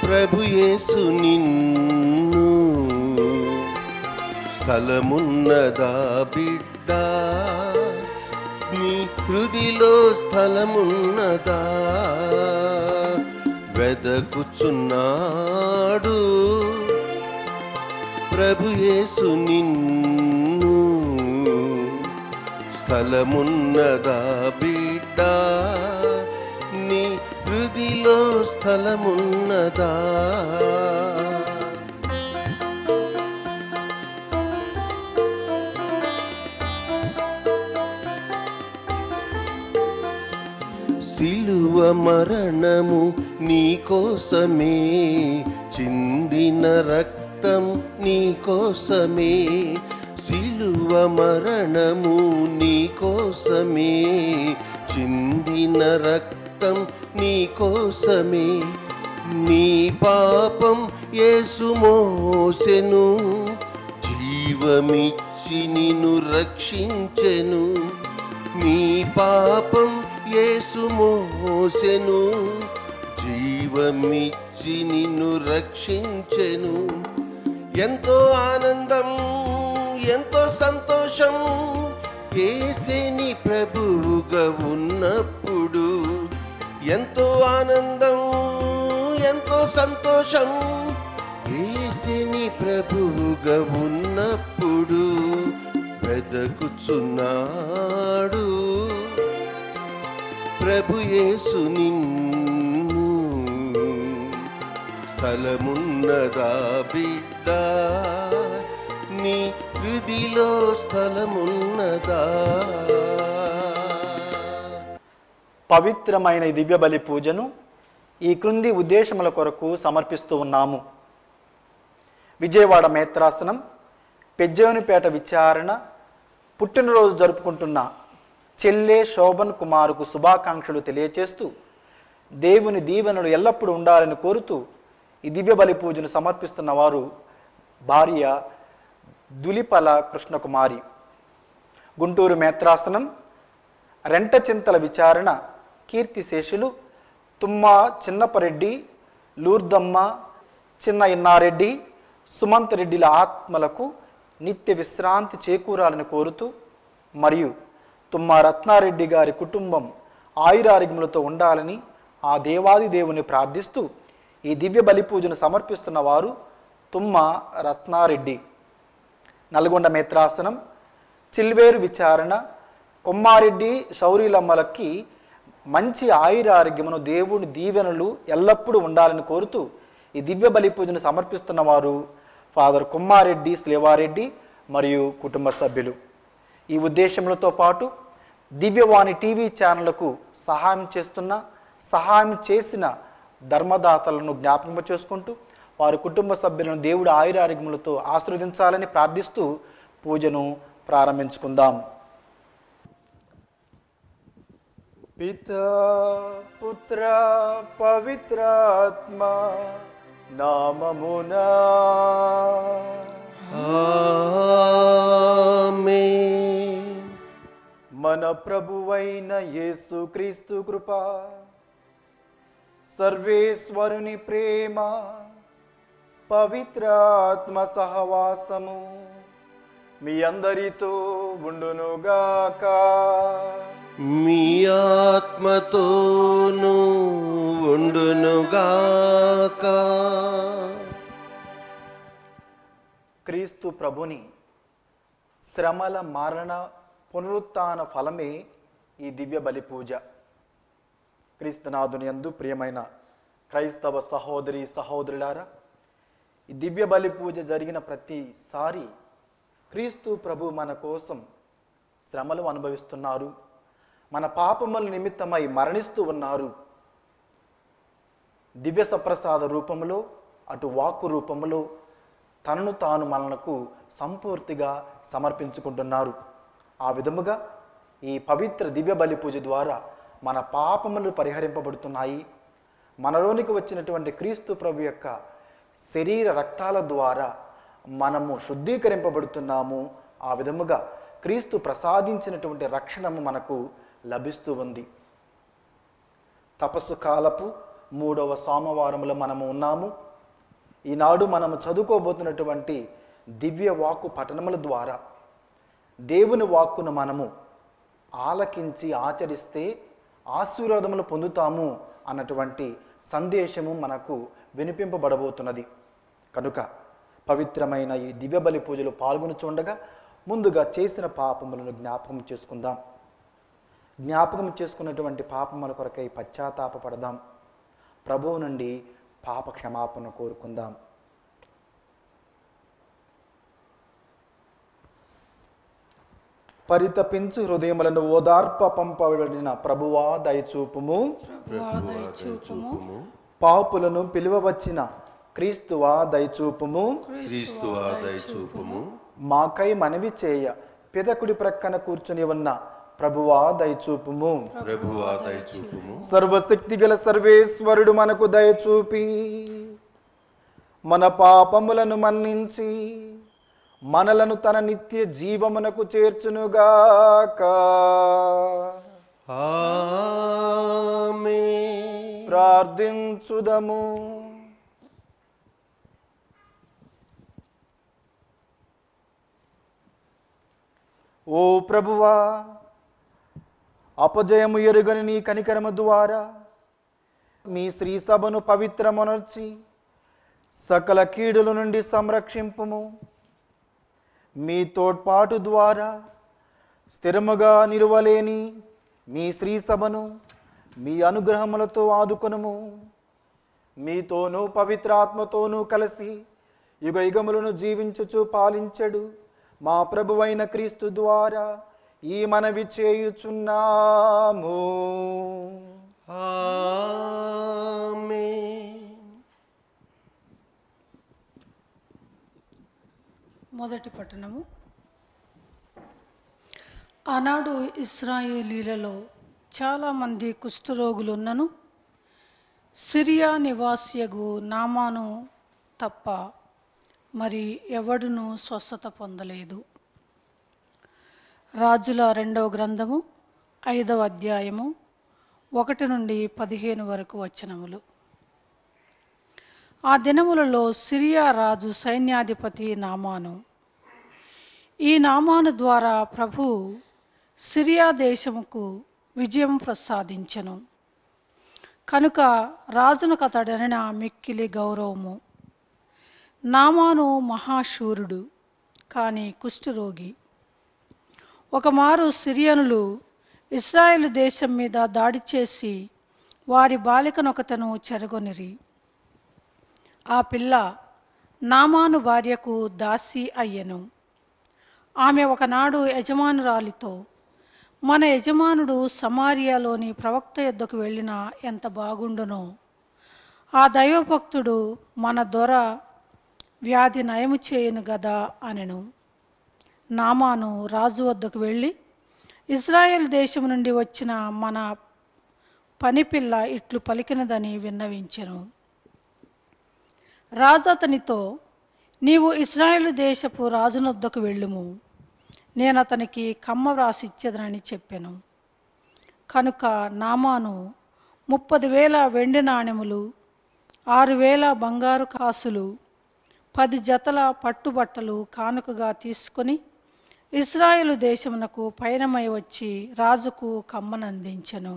ప్రభు యేసు నిన్ను స్థలమున్నదా బిడ్డ నీ హృదిలో స్థలమున్నదా వెదకుచున్నాడు ప్రభు యేసు నిన్ను స్థలమున్నదా బిడ్డ నీ హృదిలో స్థలమున్నదా సిలువ మరణము నీకోసమే చిందిన రక్తం నీకోసమే సిలువ మరణము నీకోసమే చిందిన రక్తం నీకోసమే నీ పాపం యేసు మోసెను జీవమిచ్చి నిన్ను రక్షించెను నీ పాపం యేసు మోసెను జీవమిచ్చి నిన్ను రక్షించెను ఎంతో ఆనందం ఎంతో సంతోషం ఏసేని ప్రభువుగా ఉన్నప్పుడు ఎంతో ఆనందం ఎంతో సంతోషం ఏసేని ప్రభువుగా ఉన్నప్పుడు వెదకుచున్నాడు ప్రభు యేసు నిన్ను స్థలమున్నదా బిడ్డ నీ హృదిలో స్థలమున్నదా పవిత్రమైన ఈ దివ్య బలి పూజను ఈ క్రింది ఉద్దేశముల కొరకు సమర్పిస్తూ ఉన్నాము విజయవాడ మేత్రాసనం పెజ్జోనిపేట విచారణ పుట్టినరోజు జరుపుకుంటున్న చెల్లె శోభన్ కుమారుకు శుభాకాంక్షలు తెలియచేస్తూ దేవుని దీవెనలు ఎల్లప్పుడూ ఉండాలని కోరుతూ ఈ దివ్య బలి పూజను సమర్పిస్తున్న వారు భార్య దులిపల కృష్ణకుమారి గుంటూరు మేత్రాసనం రెంట చింతల విచారణ కీర్తిశేషులు తుమ్మ చిన్నపరెడ్డి లూర్దమ్మ చిన్న ఇన్నారెడ్డి సుమంత్ రెడ్డిల ఆత్మలకు నిత్య విశ్రాంతి చేకూరాలని కోరుతూ మరియు తుమ్మ రత్నారెడ్డి గారి కుటుంబం ఆయురారోగ్యములతో ఉండాలని ఆ దేవాది దేవుని ప్రార్థిస్తూ ఈ దివ్య బలి పూజను సమర్పిస్తున్న వారు తుమ్మ రత్నారెడ్డి నల్గొండ మేత్రాసనం చిల్వేరు విచారణ కొమ్మారెడ్డి శౌరీలమ్మలకి మంచి ఆయుర ఆరోగ్యమును దేవుని దీవెనలు ఎల్లప్పుడూ ఉండాలని కోరుతూ ఈ దివ్య బలి పూజను సమర్పిస్తున్న వారు ఫాదర్ కొమ్మారెడ్డి స్లేవారెడ్డి మరియు కుటుంబ సభ్యులు ఈ ఉద్దేశములతో పాటు దివ్యవాణి టీవీ ఛానళ్లకు సహాయం చేస్తున్న సహాయం చేసిన ధర్మదాతలను జ్ఞాపకం చేసుకుంటూ వారి కుటుంబ సభ్యులను దేవుడి ఆయురారోగ్యములతో ఆశీర్వదించాలని ప్రార్థిస్తూ పూజను ప్రారంభించుకుందాం పితా పుత్ర పవిత్రాత్మ నామమునా ఆమేన్. మన ప్రభువైన యేసు క్రీస్తు కృప సర్వేశ్వరుని ప్రేమ పవిత్రాత్మ సహవాసము మీ అందరితో ఉండునుగాక మీ ఆత్మతోనూ ఉండునుగాక క్రీస్తు ప్రభుని శ్రమల మరణ పునరుత్థాన ఫలమే ఈ దివ్య బలి పూజ క్రీస్తునాథుని యందు ప్రియమైన క్రైస్తవ సహోదరి సహోదరులారా ఈ దివ్య బలి పూజ జరిగిన ప్రతిసారి క్రీస్తు ప్రభు మన కోసం శ్రమలు అనుభవిస్తున్నారు మన పాపముల నిమిత్తమై మరణిస్తూ ఉన్నారు దివ్య సప్రసాద రూపములో అటు వాక్కు రూపములో తనను తాను మనకు సంపూర్తిగా సమర్పించుకుంటున్నారు ఆ విధముగా ఈ పవిత్ర దివ్య బలి పూజ ద్వారా మన పాపములు పరిహరింపబడుతున్నాయి మనలోనికి వచ్చినటువంటి క్రీస్తు ప్రభు యొక్క శరీర రక్తాల ద్వారా మనము శుద్ధీకరింపబడుతున్నాము ఆ విధముగా క్రీస్తు ప్రసాదించినటువంటి రక్షణము మనకు లభిస్తూ ఉంది తపస్సు కాలపు మూడవ సోమవారంలో మనము ఉన్నాము ఈనాడు మనము చదువుకోబోతున్నటువంటి దివ్య వాక్కు పఠనముల ద్వారా దేవుని వాక్కును మనము ఆలకించి ఆచరిస్తే ఆశీర్వాదములు పొందుతాము అన్నటువంటి సందేశము మనకు వినిపింపబడబోతున్నది కనుక పవిత్రమైన ఈ దివ్య బలి పూజలు పాల్గొనుచుండగా ముందుగా చేసిన పాపములను జ్ఞాపకం చేసుకుందాం జ్ఞాపకం చేసుకున్నటువంటి పాపముల కొరకై పశ్చాత్తాపపడదాం ప్రభువు నుండి పాప క్షమాపణ కోరుకుందాం పరితపించు హృదయములను ఓదార్ప పంపబడిన ప్రభువా దయచూపుము ప్రభువా దయచూపుము పాపులను పిలువవచ్చిన క్రీస్తువా దయచూపుము క్రీస్తువా దయచూపుము మాకై మనవి చేయ పిదకుడి ప్రక్కన కూర్చుని ఉన్న ప్రభువా దయచూపుము ప్రభువా దయచూపుము సర్వశక్తి గల సర్వేశ్వరుడు మనకు దయచూపి మన పాపములను మన్నించి మనలను తన నిత్య జీవమునకు చేర్చునుగాక ఆమేన్ ప్రార్థించుదము ఓ ప్రభువా అపజయము ఎరుగని నీ కనికరము ద్వారా మీ శ్రీ సభను పవిత్రమునర్చి సకల కీడుల నుండి సంరక్షింపుము మీ తోడ్పాటు ద్వారా స్థిరముగా నిలువలేని మీ శ్రీ సభను మీ అనుగ్రహములతో ఆదుకొనుము మీతోనూ పవిత్రాత్మతోనూ కలిసి యుగ యుగములను జీవించుచు పాలించడు మా ప్రభువైన క్రీస్తు ద్వారా ఈ మనవి చేయుచున్నాము ఆమేన్ మొదటి పట్టణము ఆనాడు ఇస్రాయేలీలలో చాలామంది కుష్ఠరోగులున్నను సిరియా నివాసియగు నామాను తప్ప మరి ఎవడును స్వస్థత పొందలేదు రాజుల రెండవ గ్రంథము ఐదవ అధ్యాయము ఒకటి నుండి పదిహేను వరకు వచనములు ఆ దినములలో సిరియా రాజు సైన్యాధిపతి నామాను ఈ నామాను ద్వారా ప్రభు సిరియా దేశముకు విజయం ప్రసాదించెను కనుక రాజునకు అతడనిన మిక్కిలి గౌరవము నామాను మహాశూరుడు కానీ కుష్ఠరోగి ఒకమారు సిరియనులు ఇస్రాయేల్ దేశం మీద దాడి చేసి వారి బాలికనొకతను చెరగొనిరి ఆ పిల్ల నామాను భార్యకు దాసి అయ్యెను ఆమె ఒకనాడు యజమానురాలితో మన యజమానుడు సమారియాలోని ప్రవక్త యొద్దకు వెళ్ళినా ఎంత బాగుండునో ఆ దైవభక్తుడు మన దొర వ్యాధి నయము చేయను గదా అనెను నామాను రాజు వద్దకు వెళ్ళి ఇజ్రాయెల్ దేశం నుండి వచ్చిన మన పనిపిల్ల ఇట్లు పలికినదని విన్నవించెను రాజు అతనితో నీవు ఇస్రాయేలు దేశపు రాజునొద్దకు వెళ్ళుము నేను అతనికి కమ్మ వ్రాసి ఇచ్చేదనని చెప్పాను కనుక నామాను ముప్పది వేల వెండి నాణెములు ఆరు వేల బంగారు కాసులు పది జతల పట్టుబట్టలు కానుకగా తీసుకొని ఇస్రాయేలు దేశమునకు పయనమై వచ్చి రాజుకు కమ్మనందించెను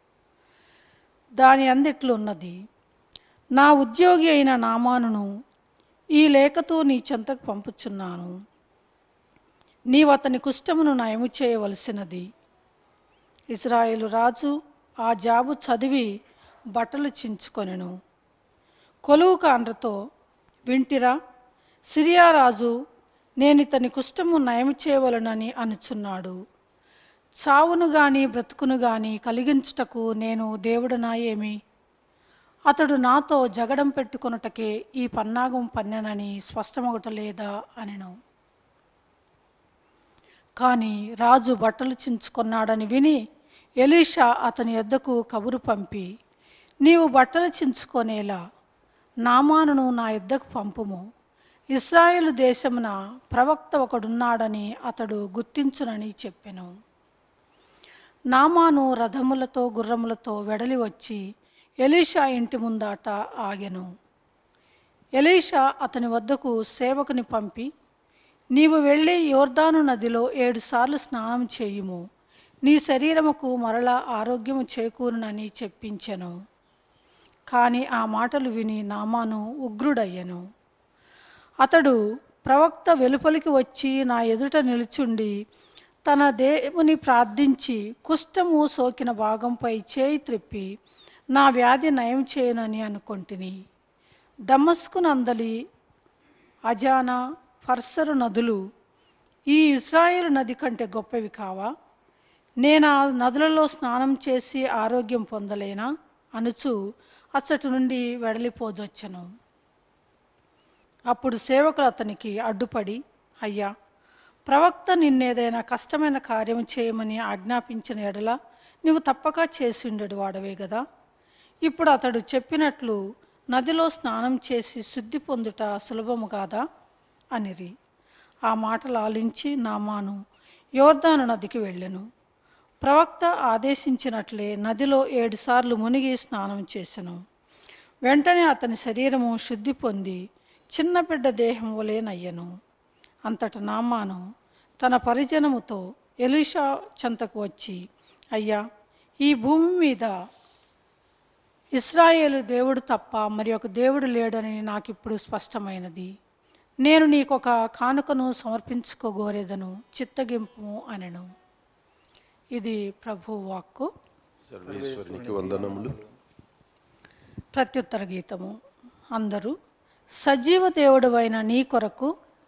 దాని అందిట్లున్నది నా ఉద్యోగి అయిన నామానును ఈ లేఖతో నీ చెంతకు పంపుచున్నాను నీవు అతని కుష్టమును నయము చేయవలసినది ఇజ్రాయేలు రాజు ఆ జాబు చదివి బట్టలు చించుకొనెను కొలువు కాండ్రతో వింటిరా సిరియా రాజు నేను ఇతని కుష్టము నయము చేయవలనని అనుచున్నాడు చావును గాని బ్రతుకును గాని కలిగించుటకు నేను దేవుడనా ఏమి అతడు నాతో జగడం పెట్టుకొనుటకే ఈ పన్నాగం పన్నెనని స్పష్టమొకట లేదా అనెను కానీ రాజు బట్టలు చించుకొన్నాడని విని ఎలీషా అతని యొద్దకు కబురు పంపి నీవు బట్టలు చించుకొనేలా నామానును నా యొద్దకు పంపుము ఇస్రాయేలు దేశమున ప్రవక్త ఒకడున్నాడని అతడు గుర్తించునని చెప్పెను నామాను రథములతో గుర్రములతో వెడలి వచ్చి ఎలీషా ఇంటి ముందాట ఆగెను ఎలీషా అతని వద్దకు సేవకుని పంపి నీవు వెళ్ళి యోర్దాను నదిలో ఏడుసార్లు స్నానం చేయుము నీ శరీరముకు మరలా ఆరోగ్యము చేకూరునని చెప్పించెను కానీ ఆ మాటలు విని నామాను ఉగ్రుడయ్యను అతడు ప్రవక్త వెలుపలికి వచ్చి నా ఎదుట నిలుచుండి తన దేవుని ప్రార్థించి కుష్టము సోకిన భాగంపై చేయి త్రిప్పి నా వ్యాధి నయం చేయనని అనుకొంటిని దమస్కు నందలి అజానా ఫర్సరు నదులు ఈ ఇజ్రాయేల్ నది కంటే గొప్పవి కావా నేను ఆ నదులలో స్నానం చేసి ఆరోగ్యం పొందలేనా అనుచు అచ్చటి నుండి వెడలిపోజొచ్చను అప్పుడు సేవకులు అతనికి అడ్డుపడి అయ్యా ప్రవక్త నిన్నేదైనా కష్టమైన కార్యం చేయమని ఆజ్ఞాపించిన ఎడల నువ్వు తప్పక చేసి ఉండడు వాడవే కదా ఇప్పుడు అతడు చెప్పినట్లు నదిలో స్నానం చేసి శుద్ధి పొందుట సులభము కాదా అనిరి ఆ మాటలు ఆలించి నామాను యోర్దాను నదికి వెళ్ళెను ప్రవక్త ఆదేశించినట్లే నదిలో ఏడుసార్లు మునిగి స్నానం చేసెను వెంటనే అతని శరీరము శుద్ధి పొంది చిన్న బిడ్డ దేహం వలేనయ్యను అంతట నామాను తన పరిజనముతో ఎలీషా చెంతకు వచ్చి అయ్యా ఈ భూమి మీద ఇస్రాయేలు దేవుడు తప్ప మరి ఒక దేవుడు లేడని నాకు ఇప్పుడు స్పష్టమైనది నేను నీకొక కానుకను సమర్పించుకోగోరేదను చిత్తగింపు అనెను ఇది ప్రభు వాక్కు సర్వేశ్వరునికి వందనములు ప్రత్యుత్తర గీతము అందరూ సజీవ దేవుడవైన నీ కొరకు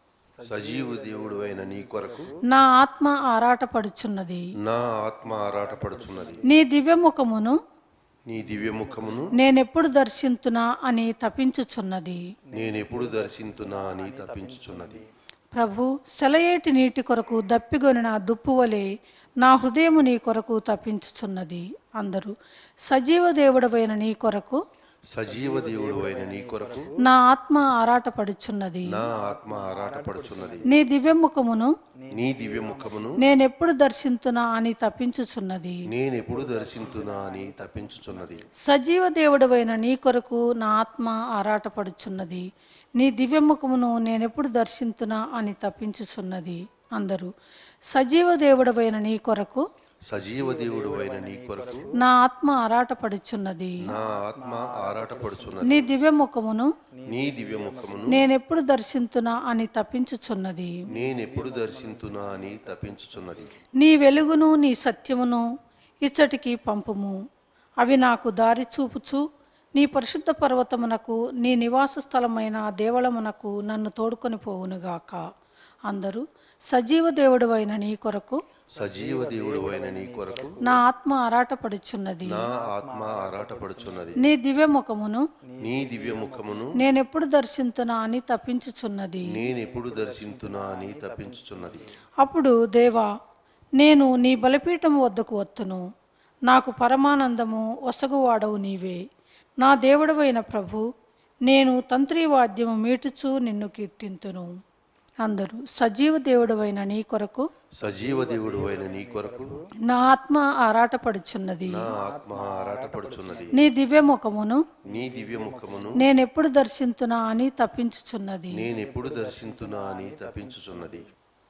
సజీవ దేవుడు అయిన నీ కొరకు నా ఆత్మ ఆరాటపడుచున్నది నా ఆత్మ ఆరాటపడుచున్నది నీ దివ్యముఖమును నీ దివ్యముఖమును నేనెప్పుడు దర్శింతునా అని తపించుచున్నది నేనెప్పుడు దర్శింతునా అని తప్పించుచున్నది ప్రభు సెలయేటి నీటి కొరకు దప్పిగొనిన దుప్పువలే నా హృదయము నీ కొరకు తప్పించుచున్నది అందరూ సజీవ దేవుడవైన నీ కొరకు సజీవ దేవుడు అయిన నీ కొరకు నా ఆత్మ ఆరాటపడుచున్నది నా ఆత్మ ఆరాటపడుచున్నది నీ దివ్యముఖమును నీ దివ్యముఖమును నేనెప్పుడు దర్శింతునా అని తప్పించుచున్నది నేనెప్పుడు దర్శింతునా అని తప్పించుచున్నది సజీవ దేవుడవైన నీ కొరకు నా ఆత్మ ఆరాటపడుచున్నది నీ దివ్యముఖమును నేనెప్పుడు దర్శింతునా అని తప్పించుచున్నది అందరూ సజీవ దేవుడవైన నీ కొరకు సజీవ దేవుడు అయిన నీ కొరకు నా ఆత్మ ఆరాటపడుచున్నది నా ఆత్మ ఆరాటపడుచున్నది నీ దివ్యముఖమును నీ దివ్యముఖమును నేనెప్పుడు దర్శింతునా అని తప్పించుచున్నది నేనెప్పుడు దర్శింతునా అని తప్పించుచున్నది నీ వెలుగును నీ సత్యమును ఇచ్చటికి పంపుము అవి నాకు దారి చూపుచు నీ పరిశుద్ధ పర్వతమునకు నీ నివాస స్థలమైన దేవళమునకు నన్ను తోడుకొని పోవునుగాక అందరూ సజీవ దేవుడవైన నీ కొరకు సజీవ దేవుడు అయిన నీ కొరకు నా ఆత్మ ఆరాటపడుచున్నది నా ఆత్మ ఆరాటపడుచున్నది నీ దివ్యముఖమును నీ దివ్యముఖమును నేనెప్పుడు దర్శింతునా అని తప్పించుచున్నది నేనెప్పుడు దర్శింతునా అని తప్పించుచున్నది అప్పుడు దేవా నేను నీ బలిపీఠము వద్దకు వత్తును నాకు పరమానందము వసగువాడవు నీవే నా దేవుడవైన ప్రభు నేను తంత్రీవాద్యము మీటుచూ నిన్ను కీర్తింతును అందరూ సజీవ దేవుడవైన నీ కొరకు సజీవ దేవుడు అయిన నీ కొరకు నా ఆత్మ ఆరాటపడుచున్నది నా ఆత్మ ఆరాటపడుచున్నది నీ దివ్యముఖమును నీ దివ్యముఖమును నేనెప్పుడు దర్శింతునా అని తప్పించుచున్నది నేనెప్పుడు దర్శింతునా అని తప్పించుచున్నది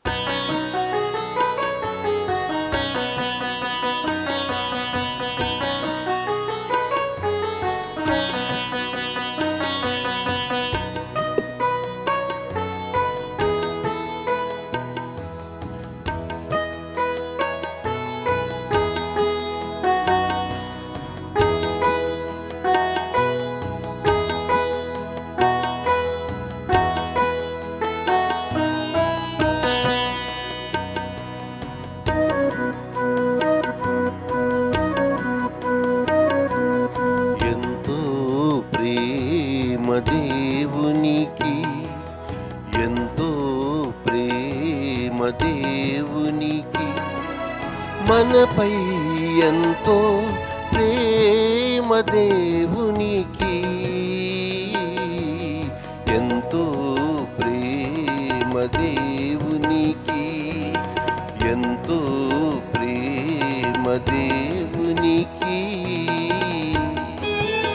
ఎంతో ప్రేమ దేవునికి ఎంతో ప్రేమ దేవునికి మనపై ఎంతో ప్రేమ దేవునికి ఎంతో ప్రేమ దేవునికి ఎంతో ప్రేమ దేవునికి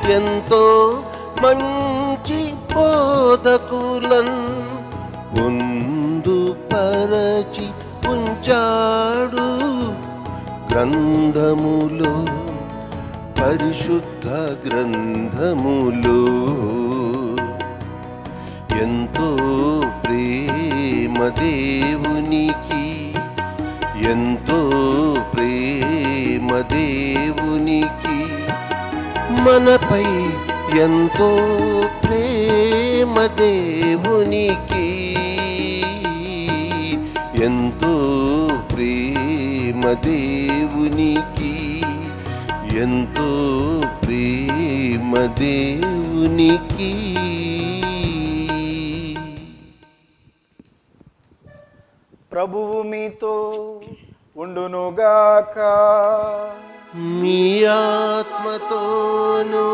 ఎంతో మంచి బోధకులన్ ముందు పరచి ఉంచాడు గ్రంథములో పరిశుద్ధ గ్రంథములో ఎంతో ప్రేమ దేవునికి ఎంతో ప్రేమ దేవునికి మనపై ఎంతో ప్రేమ దేవునికి ఎంతో ప్రేమ దేవునికి ఎంతో ప్రేమ దేవునికి ప్రభువు మీతో ఉండునుగాక మీ ఆత్మతోనూ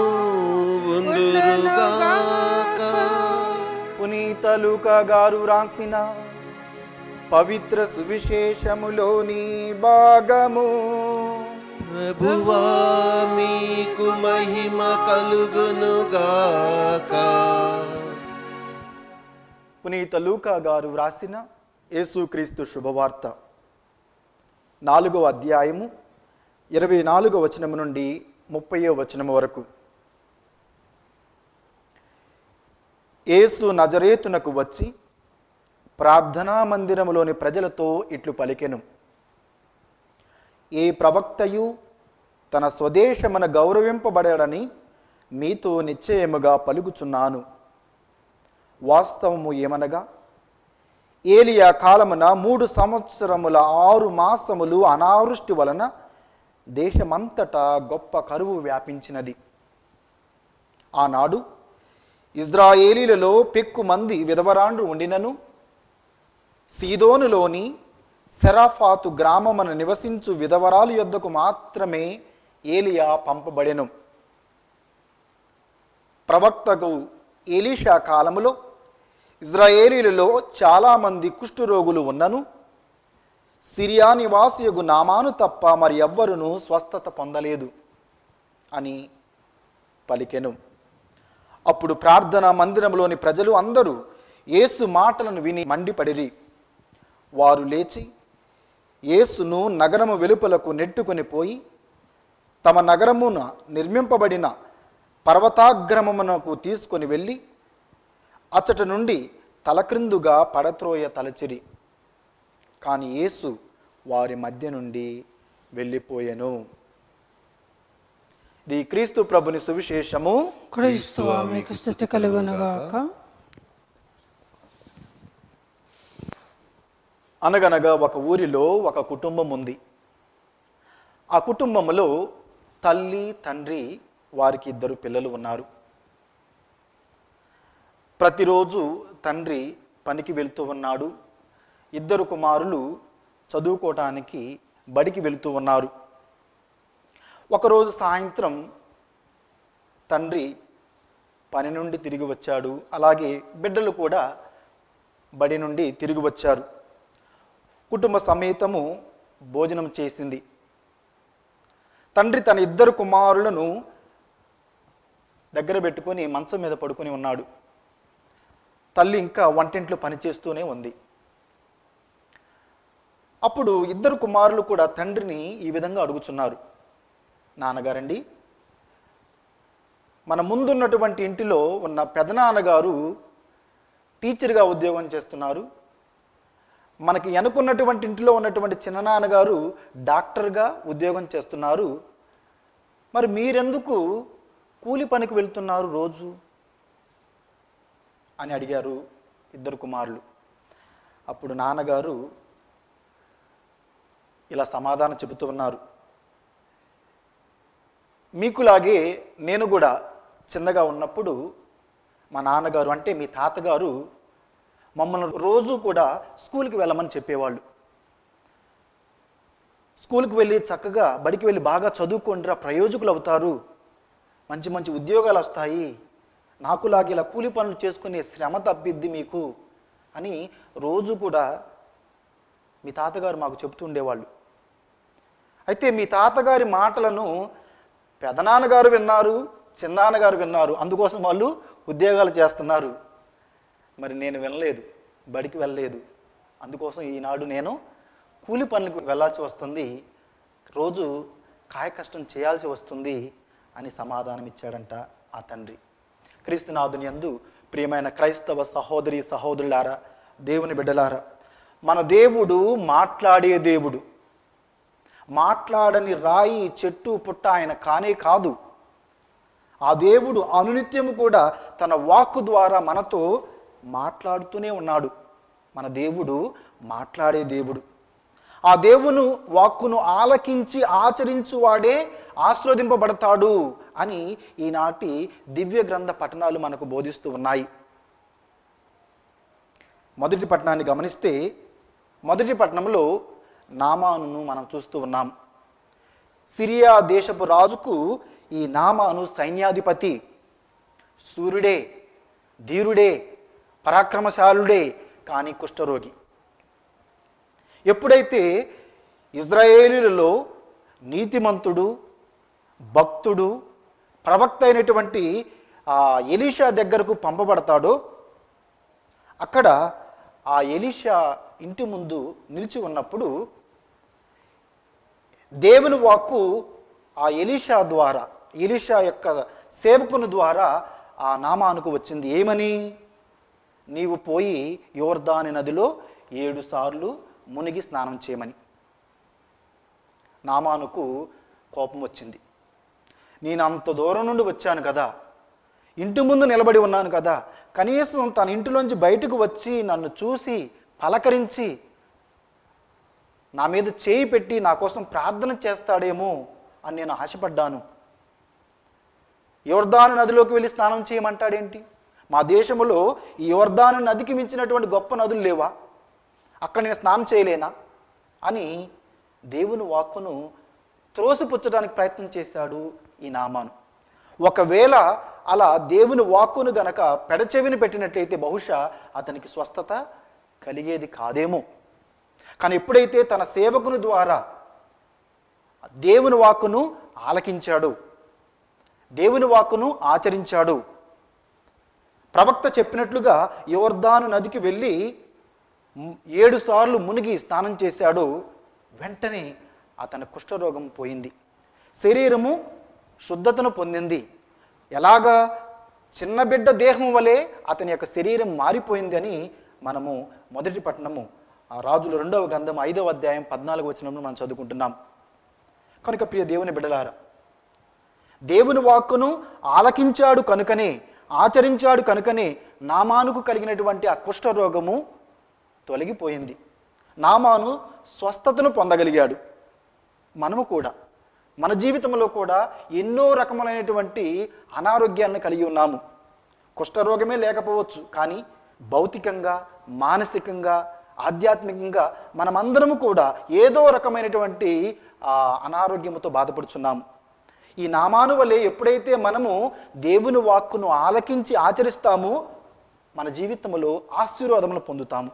ఉందురుగాక పునీత లూకా గారు రాసిన పవిత్ర సువిశేషములోని భాగము ప్రభువా మీకు మహిమ కలుగునుగాక పునీత లూకా గారు వ్రాసిన యేసుక్రీస్తు శుభవార్త నాలుగవ అధ్యాయము ఇరవై నాలుగవ వచనము నుండి ముప్పయో వచనము వరకు యేసు నజరేతునకు వచ్చి ప్రార్థనా మందిరములోని ప్రజలతో ఇట్లు పలికెను ఏ ప్రవక్తయు తన స్వదేశమున గౌరవింపబడడని మీతో నిశ్చయముగా పలుకుచున్నాను వాస్తవము ఏమనగా ఏలియా కాలమున మూడు సంవత్సరముల ఆరు మాసములు అనావృష్టి వలన దేశమంతటా గొప్ప కరువు వ్యాపించినది ఆనాడు ఇజ్రాయేలీలలో పెక్కు మంది విధవరాండ్రు ఉండినను సీదోనులోని సెరాఫాతు గ్రామమున నివసించు విధవరాలు యొద్దకు మాత్రమే ఏలియా పంపబడెను ప్రవక్తకు ఏలీషా కాలములో ఇజ్రాయేలీలలో చాలామంది కుష్ఠరోగులు ఉన్నను సిరియా నివాసియగు నామాను తప్ప మరి ఎవ్వరునూ స్వస్థత పొందలేదు అని పలికెను అప్పుడు ప్రార్థన మందిరంలోని ప్రజలు అందరూ యేసు మాటలను విని మండిపడిరి వారు లేచి యేసును నగరము వెలుపలకు నెట్టుకొని పోయి తమ నగరమున నిర్మింపబడిన పర్వతాగ్రమమునకు తీసుకొని వెళ్ళి అచ్చట నుండి తలక్రిందుగా పడత్రోయ తలచిరి కానీ యేసు వారి మధ్య నుండి వెళ్ళిపోయెను ఇది క్రీస్తు ప్రభుని సువిశేషము క్రీస్తువా మీకు స్థుతి కలుగునుగాక అనగనగా ఒక ఊరిలో ఒక కుటుంబం ఉంది ఆ కుటుంబంలో తల్లి తండ్రి వారికి ఇద్దరు పిల్లలు ఉన్నారు ప్రతిరోజు తండ్రి పనికి వెళ్తూ ఉన్నాడు ఇద్దరు కుమారులు చదువుకోవటానికి బడికి వెళ్తూ ఉన్నారు ఒకరోజు సాయంత్రం తండ్రి పని నుండి తిరిగి వచ్చాడు అలాగే బిడ్డలు కూడా బడి నుండి తిరిగి వచ్చారు కుటుంబ సమేతము భోజనం చేసింది తండ్రి తన ఇద్దరు కుమారులను దగ్గర పెట్టుకొని మంచం మీద పడుకొని ఉన్నాడు తల్లి ఇంకా వంటింట్లో పనిచేస్తూనే ఉంది అప్పుడు ఇద్దరు కుమారులు కూడా తండ్రిని ఈ విధంగా అడుగుచున్నారు నాన్నగారండి మన ముందున్నటువంటి ఇంటిలో ఉన్న పెదనాన్నగారు టీచర్గా ఉద్యోగం చేస్తున్నారు మనకి వెనుకున్నటువంటి ఇంటిలో ఉన్నటువంటి చిన్ననాన్నగారు డాక్టర్గా ఉద్యోగం చేస్తున్నారు మరి మీరెందుకు కూలి పనికి వెళ్తున్నారు రోజు అని అడిగారు ఇద్దరు కుమారులు అప్పుడు నాన్నగారు ఇలా సమాధానం చెబుతూ ఉన్నారు మీకులాగే నేను కూడా చిన్నగా ఉన్నప్పుడు మా నాన్నగారు అంటే మీ తాతగారు మమ్మల్ని రోజు కూడా స్కూల్కి వెళ్ళమని చెప్పేవాళ్ళు స్కూల్కి వెళ్ళి చక్కగా బడికి వెళ్ళి బాగా చదువుకుంటారా ప్రయోజకులు అవుతారు మంచి మంచి ఉద్యోగాలు వస్తాయి నాకులాగా ఇలా కూలి పనులు చేసుకునే శ్రమ తప్పిద్ది మీకు అని రోజు కూడా మీ తాతగారు మాకు చెబుతూ ఉండేవాళ్ళు అయితే మీ తాతగారి మాటలను పెదనాన్నగారు విన్నారు చిన్నాన్నగారు విన్నారు అందుకోసం వాళ్ళు ఉద్యోగాలు చేస్తున్నారు మరి నేను వినలేదు బడికి వెళ్ళలేదు అందుకోసం ఈనాడు నేను కూలి పనులకు వెళ్ళాల్సి వస్తుంది రోజు కాయ కష్టం చేయాల్సి వస్తుంది అని సమాధానం ఇచ్చాడంట ఆ తండ్రి క్రీస్తునాథుని యందు ప్రియమైన క్రైస్తవ సహోదరి సహోదరులారా దేవుని బిడ్డలారా మన దేవుడు మాట్లాడే దేవుడు మాట్లాడని రాయి చెట్టు పుట్ట ఆయన కానే కాదు ఆ దేవుడు అనునిత్యము కూడా తన వాక్కు ద్వారా మనతో మాట్లాడుతూనే ఉన్నాడు మన దేవుడు మాట్లాడే దేవుడు ఆ దేవును వాక్కును ఆలకించి ఆచరించువాడే ఆస్వాదింపబడతాడు అని ఈనాటి దివ్య గ్రంథ పఠనాలు మనకు బోధిస్తూ ఉన్నాయి మొదటి పట్టణాన్ని గమనిస్తే మొదటి పట్టణంలో నామానును మనం చూస్తూ ఉన్నాం సిరియా దేశపు రాజుకు ఈ నామాను సైన్యాధిపతి సూర్యుడే ధీరుడే పరాక్రమశాలుడే కానీ కుష్ఠరోగి ఎప్పుడైతే ఇజ్రాయేలీలలో నీతిమంతుడు భక్తుడు ప్రవక్త అయినటువంటి ఆ ఎలీషా దగ్గరకు పంపబడతాడో అక్కడ ఆ ఎలీషా ఇంటి ముందు నిలిచి ఉన్నప్పుడు దేవుని వాక్కు ఆ ఎలీషా ద్వారా ఎలీషా యొక్క సేవకుని ద్వారా ఆ నామానుకు వచ్చింది ఏమని నీవు పోయి యోర్దాని నదిలో ఏడు సార్లు మునిగి స్నానం చేయమని నామానుకు కోపం వచ్చింది నేను అంత దూరం నుండి వచ్చాను కదా ఇంటి ముందు నిలబడి ఉన్నాను కదా కనీసం తన ఇంటిలోంచి బయటకు వచ్చి నన్ను చూసి పలకరించి నా మీద చేయి పెట్టి నా కోసం ప్రార్థన చేస్తాడేమో అని నేను ఆశపడ్డాను యోర్దాను నదిలోకి వెళ్ళి స్నానం చేయమంటాడేంటి మా దేశంలో ఈ యోర్దాను నదికి మించినటువంటి గొప్ప నదులు లేవా అక్కడ నేను స్నానం చేయలేనా అని దేవుని వాక్కును త్రోసిపుచ్చడానికి ప్రయత్నం చేశాడు ఈ నామాను ఒకవేళ అలా దేవుని వాక్కును గనక పెడచెవిని పెట్టినట్లయితే బహుశా అతనికి స్వస్థత కలిగేది కాదేమో కానీ ఎప్పుడైతే తన సేవకుని ద్వారా దేవుని వాక్కును ఆలకించాడు దేవుని వాక్కును ఆచరించాడు ప్రవక్త చెప్పినట్లుగా యోర్దాను నదికి వెళ్ళి మ్, ఏడు సార్లు మునిగి స్నానం చేశాడు వెంటనే అతని కుష్ఠరోగం పోయింది శరీరము శుద్ధతను పొందింది ఎలాగా చిన్న బిడ్డ దేహం వలె అతని యొక్క శరీరం మారిపోయింది అని మనము మొదటి పట్టణము ఆ రాజుల రెండవ గ్రంథం ఐదవ అధ్యాయం పద్నాలుగు వచనంలో మనం చదువుకుంటున్నాం కనుక ప్రియ దేవుని బిడ్డలారా దేవుని వాక్కును ఆలకించాడు కనుకనే ఆచరించాడు కనుకనే నామానుకు కలిగినటువంటి ఆ కుష్ఠరోగము తొలగిపోయింది నామాను స్వస్థతను పొందగలిగాడు మనము కూడా మన జీవితంలో కూడా ఎన్నో రకములైనటువంటి అనారోగ్యాలను కలిగి ఉన్నాము కుష్ఠరోగమే లేకపోవచ్చు కానీ భౌతికంగా మానసికంగా ఆధ్యాత్మికంగా మనమందరము కూడా ఏదో రకమైనటువంటి ఆ, అనారోగ్యముతో బాధపడుచున్నాము ఈ నామాను వలె ఎప్పుడైతే మనము దేవుని వాక్కును ఆలకించి ఆచరిస్తామో మన జీవితంలో ఆశీర్వాదములు పొందుతాము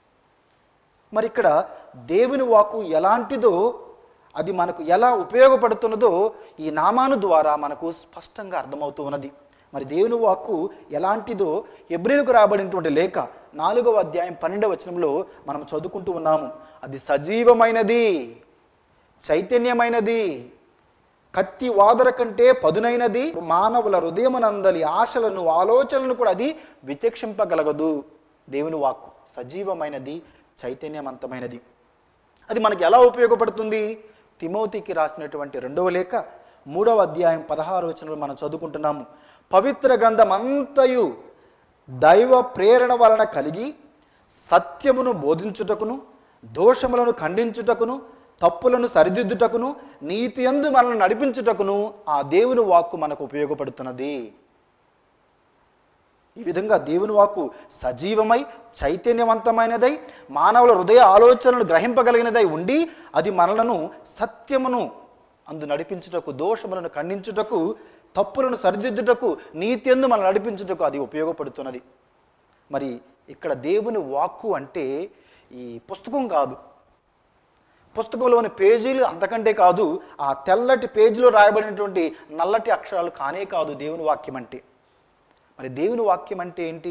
మరి ఇక్కడ దేవుని వాక్కు ఎలాంటిదో అది మనకు ఎలా ఉపయోగపడుతున్నదో ఈ నామాను ద్వారా మనకు స్పష్టంగా అర్థమవుతూ ఉన్నది మరి దేవుని వాక్కు ఎలాంటిదో ఎబ్రిలకు రాబడినటువంటి లేఖ నాలుగవ అధ్యాయం పన్నెండవ వచనంలో మనం చదువుకుంటూ ఉన్నాము అది సజీవమైనది చైతన్యమైనది కత్తి వాదర కంటే పదునైనది మానవుల హృదయమునందలి ఆశలను ఆలోచనలను కూడా అది విచక్షింపగలగదు దేవుని వాక్కు సజీవమైనది చైతన్యవంతమైనది అది మనకి ఎలా ఉపయోగపడుతుంది తిమోతికి రాసినటువంటి రెండవ లేఖ మూడవ అధ్యాయం పదహారు వచనంలో మనం చదువుకుంటున్నాము పవిత్ర గ్రంథం అంతయు దైవ ప్రేరణ వలన కలిగి సత్యమును బోధించుటకును దోషములను ఖండించుటకును తప్పులను సరిదిద్దుటకును నీతి యందు మనల్ని నడిపించుటకును ఆ దేవుని వాక్కు మనకు ఉపయోగపడుతున్నది ఈ విధంగా దేవుని వాక్కు సజీవమై చైతన్యవంతమైనదై మానవుల హృదయ ఆలోచనలు గ్రహింపగలిగినదై ఉండి అది మనలను సత్యమును అందు నడిపించుటకు దోషములను ఖండించుటకు తప్పులను సరిదిద్దుటకు నీతి ఎందు మనం నడిపించుటకు అది ఉపయోగపడుతున్నది మరి ఇక్కడ దేవుని వాక్కు అంటే ఈ పుస్తకం కాదు పుస్తకంలోని పేజీలు అంతకంటే కాదు ఆ తెల్లటి పేజీలో రాయబడినటువంటి నల్లటి అక్షరాలు కానే కాదు దేవుని వాక్యం అంటే మరి దేవుని వాక్యం అంటే ఏంటి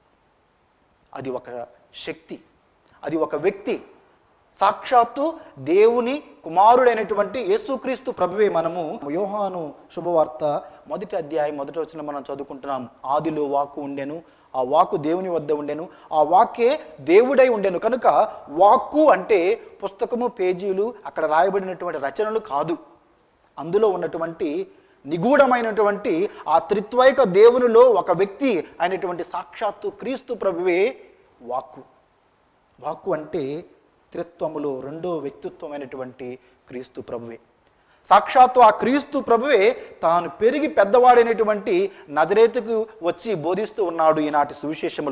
అది ఒక శక్తి అది ఒక వ్యక్తి సాక్షాత్తు దేవుని కుమారుడైనటువంటి యేసుక్రీస్తు ప్రభువే మనము యోహాను శుభవార్త మొదటి అధ్యాయం మొదటి వచ్చిన మనం చదువుకుంటున్నాం ఆదిలో వాక్కు ఉండెను ఆ వాక్కు దేవుని వద్ద ఉండెను ఆ వాక్కే దేవుడై ఉండెను కనుక వాక్కు అంటే పుస్తకము పేజీలు అక్కడ రాయబడినటువంటి రచనలు కాదు అందులో ఉన్నటువంటి నిగూఢమైనటువంటి ఆ త్రిత్వైక దేవునిలో ఒక వ్యక్తి అయినటువంటి సాక్షాత్తు క్రీస్తు ప్రభువే వాక్కు వాక్కు అంటే త్రిత్వములో రెండో వ్యక్తిత్వమైనటువంటి క్రీస్తు ప్రభువే సాక్షాత్తు ఆ క్రీస్తు ప్రభువే తాను పెరిగి పెద్దవాడైనటువంటి నజరేతుకు వచ్చి బోధిస్తూ ఉన్నాడు ఈనాటి సువిశేషములు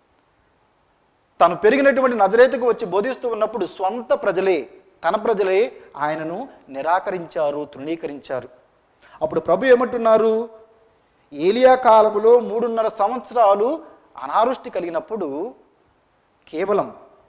తాను పెరిగినటువంటి నజరేతుకు వచ్చి బోధిస్తూ ఉన్నప్పుడు స్వంత ప్రజలే తన ప్రజలే ఆయనను నిరాకరించారు తృణీకరించారు అప్పుడు ప్రభు ఏమంటున్నారు ఏలియా కాలములో మూడున్నర సంవత్సరాలు అనావృష్టి కలిగినప్పుడు కేవలం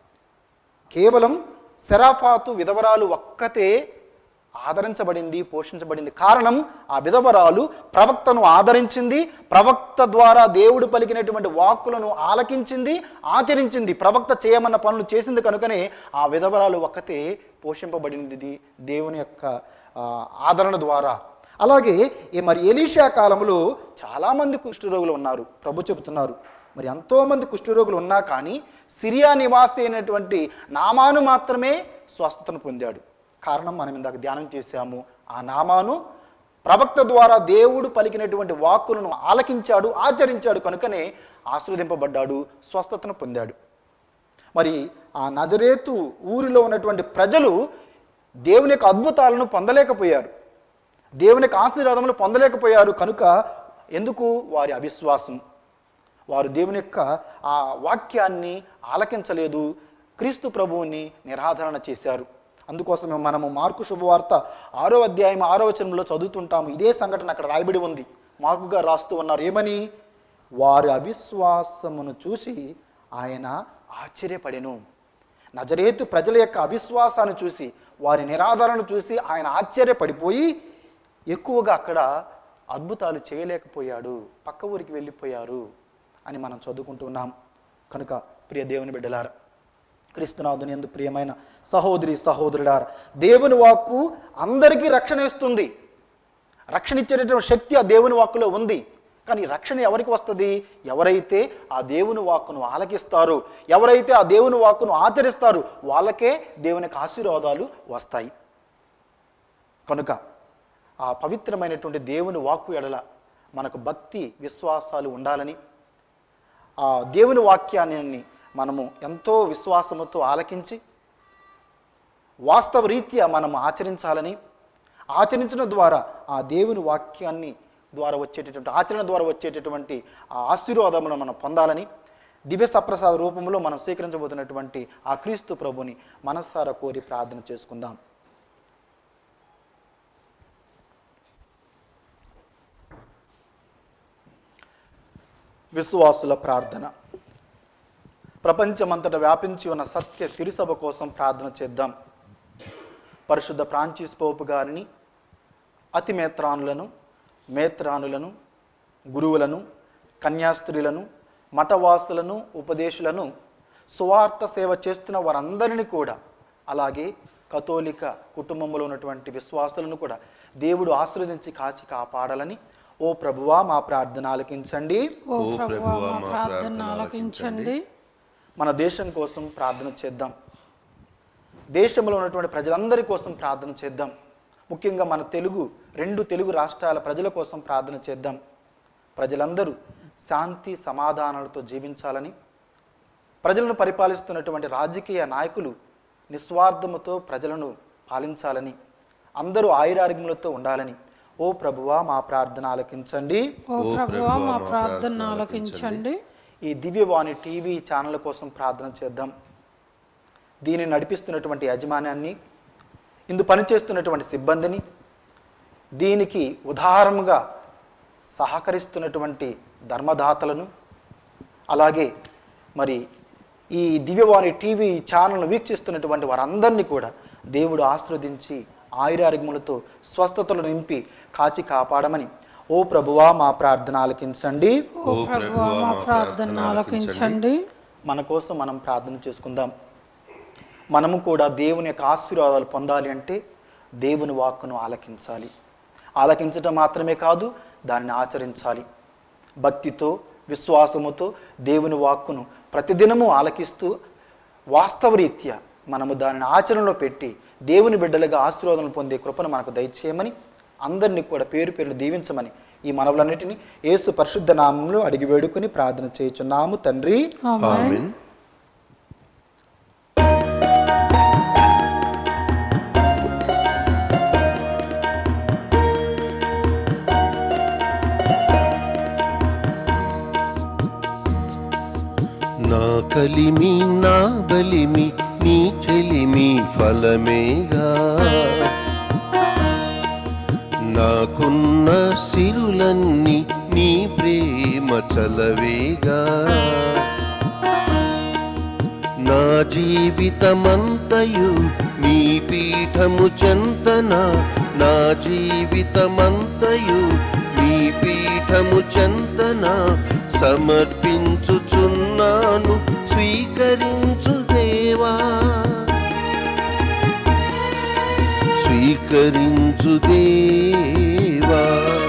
కేవలం సెరాఫాతు విధవరాలు ఒక్కతే ఆదరించబడింది పోషించబడింది కారణం ఆ విధవరాలు ప్రవక్తను ఆదరించింది ప్రవక్త ద్వారా దేవుడు పలికినటువంటి వాక్కులను ఆలకించింది ఆచరించింది ప్రవక్త చేయమన్న పనులు చేసింది కనుకనే ఆ విధవరాలు ఒక్కతే పోషింపబడింది ఇది దేవుని యొక్క ఆ, ఆదరణ ద్వారా అలాగే ఈ మరి ఎలీషా కాలంలో చాలామంది కుష్ఠరోగులు ఉన్నారు ప్రభు చెబుతున్నారు మరి ఎంతోమంది కుష్ఠరోగులు ఉన్నా కానీ సిరియా నివాసి అయినటువంటి నామాను మాత్రమే స్వస్థతను పొందాడు కారణం మనం ఇందాక ధ్యానం చేశాము ఆ నామాను ప్రవక్త ద్వారా దేవుడు పలికినటువంటి వాక్కులను ఆలకించాడు ఆచరించాడు కనుకనే ఆశ్రవదింపబడ్డాడు స్వస్థతను పొందాడు మరి ఆ నజరేతు ఊరిలో ఉన్నటువంటి ప్రజలు దేవుని యొక్క అద్భుతాలను పొందలేకపోయారు దేవుని యొక్క ఆశీర్వాదములు పొందలేకపోయారు కనుక ఎందుకు వారి అవిశ్వాసం వారు దేవుని యొక్క ఆ వాక్యాన్ని ఆలకించలేదు క్రీస్తు ప్రభువుని నిరాధరణ చేశారు అందుకోసమే మనము మార్కు శుభవార్త ఆరో అధ్యాయం ఆరో వచనంలో చదువుతుంటాము ఇదే సంఘటన అక్కడ రాయబడి ఉంది మార్కుగా రాస్తూ ఉన్నారు ఏమని వారి అవిశ్వాసమును చూసి ఆయన ఆశ్చర్యపడెను నజరేతు ప్రజల యొక్క అవిశ్వాసాన్ని చూసి వారి నిరాదరణను చూసి ఆయన ఆశ్చర్యపడిపోయి ఎక్కువగా అక్కడ అద్భుతాలు చేయలేకపోయాడు పక్క ఊరికి వెళ్ళిపోయారు అని మనం చదువుకుంటున్నాం కనుక ప్రియ దేవుని బిడ్డలారా క్రీస్తునాథుని ఎందు ప్రియమైన సహోదరి సహోదరుడారా దేవుని వాక్కు అందరికీ రక్షణ ఇస్తుంది రక్షణ ఇచ్చేటటువంటి శక్తి ఆ దేవుని వాక్కులో ఉంది కానీ రక్షణ ఎవరికి వస్తుంది ఎవరైతే ఆ దేవుని వాక్కును ఆలకిస్తారో ఎవరైతే ఆ దేవుని వాక్కును ఆచరిస్తారో వాళ్ళకే దేవుని యొక్క ఆశీర్వాదాలు వస్తాయి కనుక ఆ పవిత్రమైనటువంటి దేవుని వాక్కు ఎడల మనకు భక్తి విశ్వాసాలు ఉండాలని ఆ దేవుని వాక్యాన్ని మనము ఎంతో విశ్వాసముతో ఆలకించి వాస్తవ రీత్యా మనము ఆచరించాలని ఆచరించడం ద్వారా ఆ దేవుని వాక్యాన్ని ద్వారా వచ్చేటటువంటి ఆచరణ ద్వారా వచ్చేటటువంటి ఆ ఆశీర్వాదములను మనం పొందాలని దివ్య సప్రసాద రూపంలో మనం స్వీకరించబోతున్నటువంటి ఆ క్రీస్తు ప్రభుని మనస్సారా కోరి ప్రార్థన చేసుకుందాం విశ్వాసుల ప్రార్థన ప్రపంచమంతటా వ్యాపించి ఉన్న సత్య తిరుసభ కోసం ప్రార్థన చేద్దాం పరిశుద్ధ ఫ్రాంచిస్ పోపు గారిని అతి మేత్రానులను మేత్రానులను గురువులను కన్యాస్త్రీలను మఠవాసులను ఉపదేశులను సువార్త సేవ చేస్తున్న వారందరినీ కూడా అలాగే కథోలిక కుటుంబంలో ఉన్నటువంటి విశ్వాసులను కూడా దేవుడు ఆశీర్వదించి కాచి కాపాడాలని ఓ ప్రభువా మా ప్రార్థన ఆలకించండి ఓ ఓ ప్రభువా ప్రభువా, మా మా ప్రార్థన ప్రార్థన ఆలకించండి మన దేశం కోసం ప్రార్థన చేద్దాం దేశంలో ఉన్నటువంటి ప్రజలందరి కోసం ప్రార్థన చేద్దాం ముఖ్యంగా మన తెలుగు రెండు తెలుగు రాష్ట్రాల ప్రజల కోసం ప్రార్థన చేద్దాం ప్రజలందరూ శాంతి సమాధానాలతో జీవించాలని ప్రజలను పరిపాలిస్తున్నటువంటి రాజకీయ నాయకులు నిస్వార్థముతో ప్రజలను పాలించాలని అందరూ ఆయురారోగ్యములతో ఉండాలని ఓ ప్రభువా మా ప్రార్థన ఆలకించండి ఓ ప్రభువా మా ప్రార్థన ఆలకించండి ఈ దివ్యవాణి టీవీ ఛానల్ కోసం ప్రార్థన చేద్దాం దీనిని నడిపిస్తున్నటువంటి యాజమాన్యాన్ని ఇందు పనిచేస్తున్నటువంటి సిబ్బందిని దీనికి ఉదాహరణగా సహకరిస్తున్నటువంటి ధర్మదాతలను అలాగే మరి ఈ దివ్యవాణి టీవీ ఛానల్ను వీక్షిస్తున్నటువంటి వారందరినీ కూడా దేవుడు ఆశీర్వదించి ఆయురారోగ్యములతో స్వస్థతలు నింపి కాచి కాపాడమని ఓ ప్రభువా మా ప్రార్థన ఆలకించండి ఓ ప్రభువా మా ప్రార్థన ఆలకించండి మన కోసం మనం ప్రార్థన చేసుకుందాం మనము కూడా దేవుని యొక్క ఆశీర్వాదాలు పొందాలి అంటే దేవుని వాక్కును ఆలకించాలి ఆలకించటం మాత్రమే కాదు దాన్ని ఆచరించాలి భక్తితో విశ్వాసముతో దేవుని వాక్కును ప్రతిదినము ఆలకిస్తూ వాస్తవరీత్యా మనము దానిని ఆచరణలో పెట్టి దేవుని బిడ్డలుగా ఆశీర్వాదం పొందే కృపను మనకు దయచేయమని అందరినీ కూడా పేరు పేరు దీవించమని ఈ మనవులన్నిటిని యేసు పరిశుద్ధ నామంలో అడిగి వేడుకొని ప్రార్థన చేయుచున్నాము తండ్రి ఆమేన్ నా కలిమి నా బలిమి నీ చెలిమి ఫలమేగా నాకున్న సిరులన్నీ నీ ప్రేమ చలవేగా నా జీవితమంతయు నీ పీఠము చెంతన నా జీవితమంతయు నీ పీఠము చెంతన సమర్పించుచున్నాను స్వీకరించు దేవా స్వీకరించు దేవా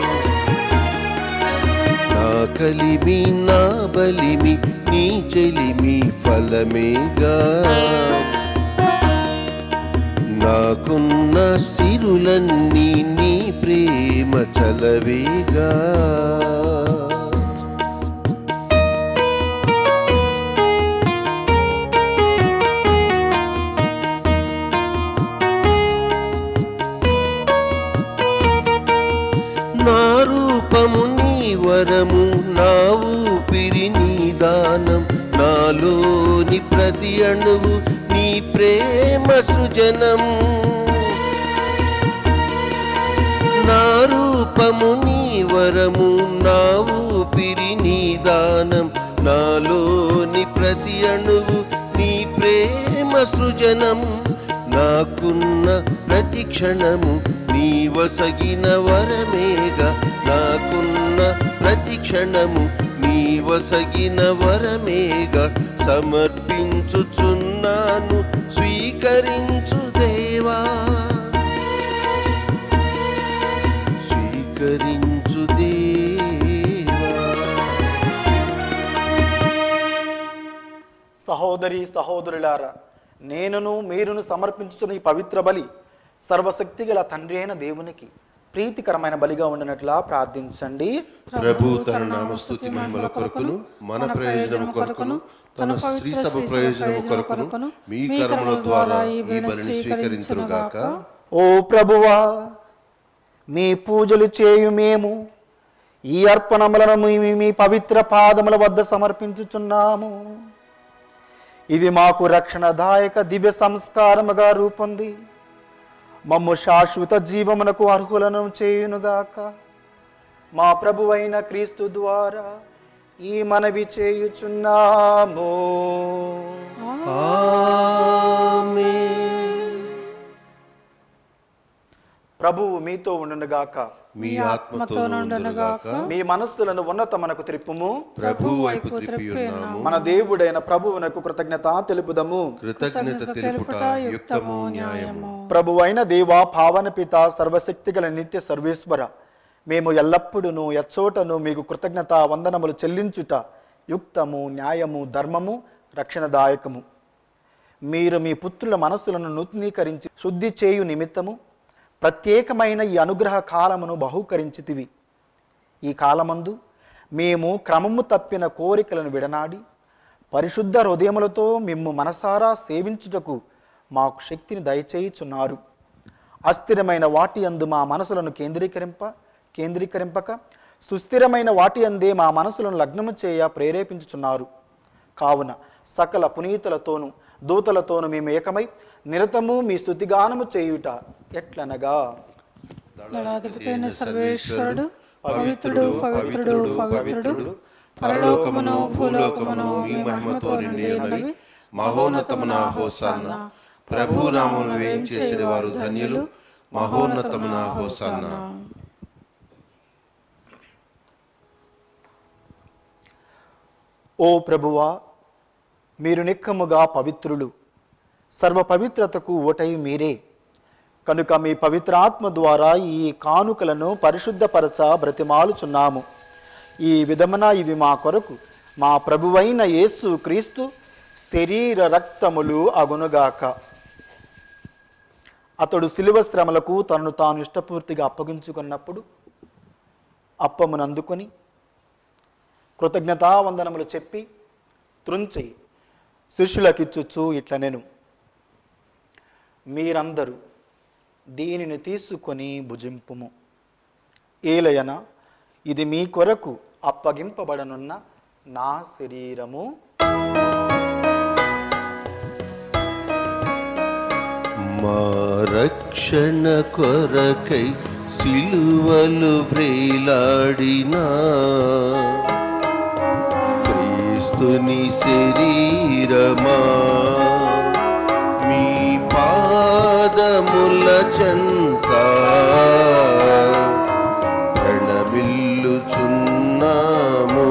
నా కలిమి నా బలిమి నీ చెలిమి ఫలమేగా నాకున్న సిరులన్నీ నీ ప్రేమ చలవేగా నా రూపము నీ వరము నా ఊపిరి నీ దానం నాలోని ప్రతి అణువు నీ ప్రేమ సృజనం నా రూపము నీ వరము నా ఊపిరి నీ దానం నాలోని ప్రతి అణువు నీ ప్రేమ సృజనం నాకున్న ప్రతి క్షణము నీ వసగిన వరమేగా నాకున్న ప్రతి క్షణము నీ వసగిన వరమేగా సమర్పించుచున్నాను స్వీకరించు దేవా స్వీకరించు దేవా సహోదరి సహోదరులారా నేనును మీరును సమర్పించుచున్న ఈ పవిత్ర బలి సర్వశక్తి గల తండ్రి అయిన దేవునికి ప్రీతికరమైన బలిగా ఉండినట్లా ప్రార్థించండి ప్రభు తన నామస్తుతి మహిమల కొరకును మన ప్రయోజనం కొరకును తన స్త్రీ సభ ప్రయోజనం కొరకును మీ కర్మల ద్వారా ఈ బలిని స్వీకరించుగాక ఓ ప్రభువా మీ పూజలు చేయు మేము ఈ అర్పణములను మీ- మీ పవిత్ర పాదముల వద్ద సమర్పించుచున్నాము ఇవి మాకు రక్షణదాయక దివ్య సంస్కారముగా రూపొంది మమ్ము శాశ్వత జీవమునకు అర్హులను చేయునుగాక మా ప్రభువైన క్రీస్తు ద్వారా ఈ మనవి చేయుచున్నాము ఆమేన్. ప్రభువు మీతో ఉండునుగాక మీ ఆత్మతో నుండునుగాక మీ మనస్సులను ఉన్నతమనకు త్రిప్పుము ప్రభు వైపు త్రిప్పి ఉన్నాము మన దేవుడైన ప్రభువునకు కృతజ్ఞత తెలుపుదము కృతజ్ఞత తెలుపుట యుక్తము న్యాయము ప్రభువైన దేవా పావన పిత సర్వశక్తిగల నిత్య సర్వేశ్వర మేము ఎల్లప్పుడూ ఎచ్చోటను మీకు కృతజ్ఞత వందనములు చెల్లించుట యుక్తము న్యాయము ధర్మము రక్షణదాయకము మీరు మీ పుత్రుల మనస్సులను నూతనీకరించి శుద్ధి చేయు నిమిత్తము ప్రత్యేకమైన ఈ అనుగ్రహ కాలమును బహూకరించితివి ఈ కాలమందు మేము క్రమము తప్పిన కోరికలను విడనాడి పరిశుద్ధ హృదయములతో మిమ్ము మనసారా సేవించుటకు మాకు శక్తిని దయచేయుచున్నారు అస్థిరమైన వాటి అందు మా మనసులను కేంద్రీకరింప కేంద్రీకరింపక సుస్థిరమైన వాటి అందే మా మనసులను లగ్నము చేయ ప్రేరేపించుచున్నారు కావున సకల పునీతులతోనూ దూతలతోనూ మేము ఏకమై నిరతము మీ స్థుతిగానము చేయుట ఎట్లనగా దళాధిపతైన సర్వేశ్వరుడు పవిత్రుడు పవిత్రుడు పవిత్రుడు పరలోకమును భూలోకమును మీ మహిమతో నిండి ఉన్నవి మహోన్నతమున హోసన్న ప్రభు నామమున వేయించేసిన వారు ధన్యులు మహోన్నతమున హోసన్న ఓ ప్రభువా మీరు నిక్కముగా పవిత్రులు సర్వ పవిత్రతకు ఓటై మీరే కనుక మీ పవిత్రాత్మ ద్వారా ఈ కానుకలను పరిశుద్ధపరచ బ్రతిమాలుచున్నాము ఈ విధమున ఇవి మా కొరకు మా ప్రభువైన యేసు క్రీస్తు శరీర రక్తములు అగునుగాక అతడు శిలువ శ్రమలకు తనను తాను ఇష్టపూర్తిగా అప్పగించుకున్నప్పుడు అప్పమును అందుకొని కృతజ్ఞతావందనములు చెప్పి త్రుంచి శిష్యులకిచ్చుచు ఇట్ల నేను మీరందరూ దీనిని తీసుకొని భుజింపుము ఏలయన ఇది మీ కొరకు అప్పగింపబడనున్న నా శరీరము మా రక్షణ కొరకై సిలువలు వ్రేలాడినా క్రీస్తుని శరీరమా మీ పాదముల చెంత ప్రణమిల్లుచున్నాము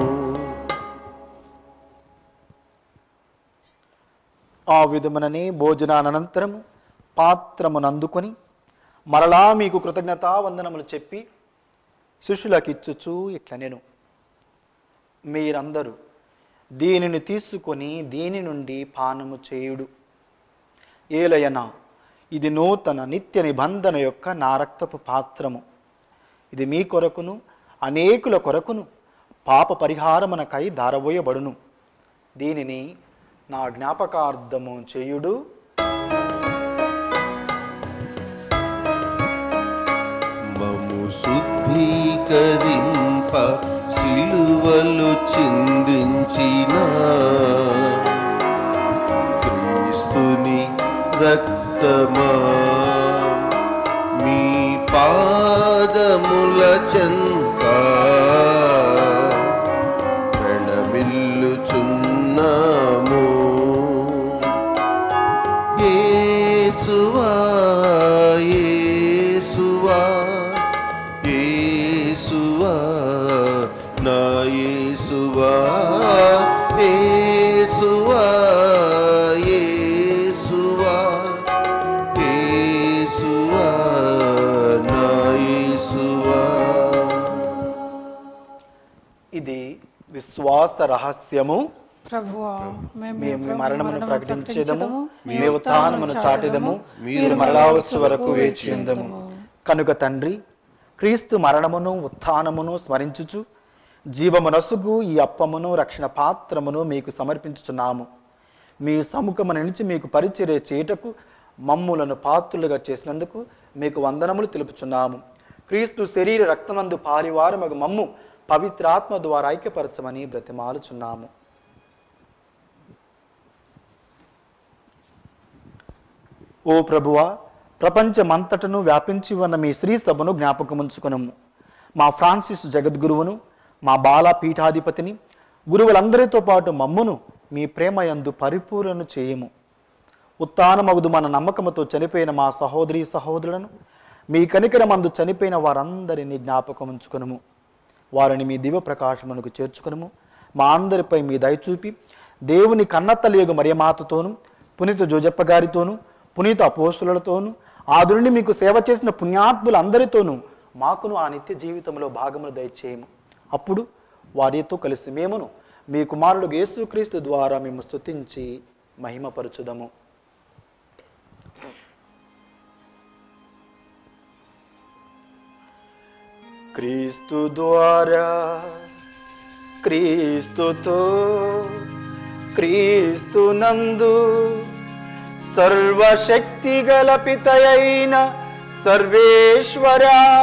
ఆ విధముననే భోజనానంతరము పాత్రమును అందుకొని మరలా మీకు కృతజ్ఞతావందనములు చెప్పి శిష్యులకిచ్చుచు ఇట్ల నేను మీరందరూ దీనిని తీసుకొని దీని నుండి పానము చేయుడు ఏలయన ఇది నూతన నిత్య నిబంధన యొక్క నా రక్తపు పాత్రము ఇది మీ కొరకును అనేకుల కొరకును పాప పరిహారమునకై దారబోయబడును దీనిని నా జ్ఞాపకార్థము చేయుడు మము శుద్ధీకరింప సిలువలు చిందించిన క్రీస్తుని రక్తమా మీ పాదముల చెంత ప్రణమిల్లుచున్నాము యేసువా యేసువా యేసువా నా యేసువా యేసువా యేసువా యేసువా నా యేసువా ఇది విశ్వాస రహస్యము ప్రభువా మేము మీ మేము మీ ప్రభు మరణమును మరణమును ప్రకటించేదము ప్రకటించెదము, మీ ఉత్థానమును చాటెదము మీరు మరలా వచ్చు వరకు వేచియుందము కనుక తండ్రి క్రీస్తు మరణమును ఉత్థానమును స్మరించుచు జీవమునసుగు ఈ అప్పమును రక్షణ పాత్రమును మీకు సమర్పించుచున్నాము మీ సముఖము నిలిచి మీకు పరిచర్య చేయుటకు మమ్ములను పాత్రులుగా చేసినందుకు మీకు వందనములు తెలుపుచున్నాము క్రీస్తు శరీర రక్తమందు పారివారమగు మమ్ము పవిత్రాత్మ ద్వారా ఐక్యపరచమని బ్రతిమాలుచున్నాము ఓ ప్రభువా ప్రపంచమంతటను వ్యాపించి ఉన్న మీ శ్రీ సభను జ్ఞాపకముంచుకునము మా ఫ్రాన్సిస్ జగద్గురువును మా బాల పీఠాధిపతిని గురువులందరితో పాటు మమ్మును మీ ప్రేమయందు పరిపూర్ణను చేయము ఉత్తానమగుదు మన నమ్మకముతో చనిపోయిన మా సహోదరి సహోదరులను మీ కనికరమందు చనిపోయిన వారందరినీ జ్ఞాపకముంచుకునము వారిని మీ దివ్య ప్రకాశమునకు చేర్చుకునము మా అందరిపై మీ దయ చూపి దేవుని కన్నత్తలియగు మరియమాతతోను పునీత జోజప్ప గారితోను పునీత అపోస్తులతోను ఆదురుని మీకు సేవ చేసిన పుణ్యాత్ములందరితోనూ మాకును ఆ నిత్య జీవితంలో భాగమును దయచేయము అప్పుడు వారితో కలిసి మేమును మీ కుమారుడు యేసుక్రీస్తు ద్వారా మేము స్తుతించి మహిమపరచుదము క్రీస్తు ద్వారా క్రీస్తుతో క్రీస్తు నందు సర్వశక్తి గల పితయైన సర్వేశ్వర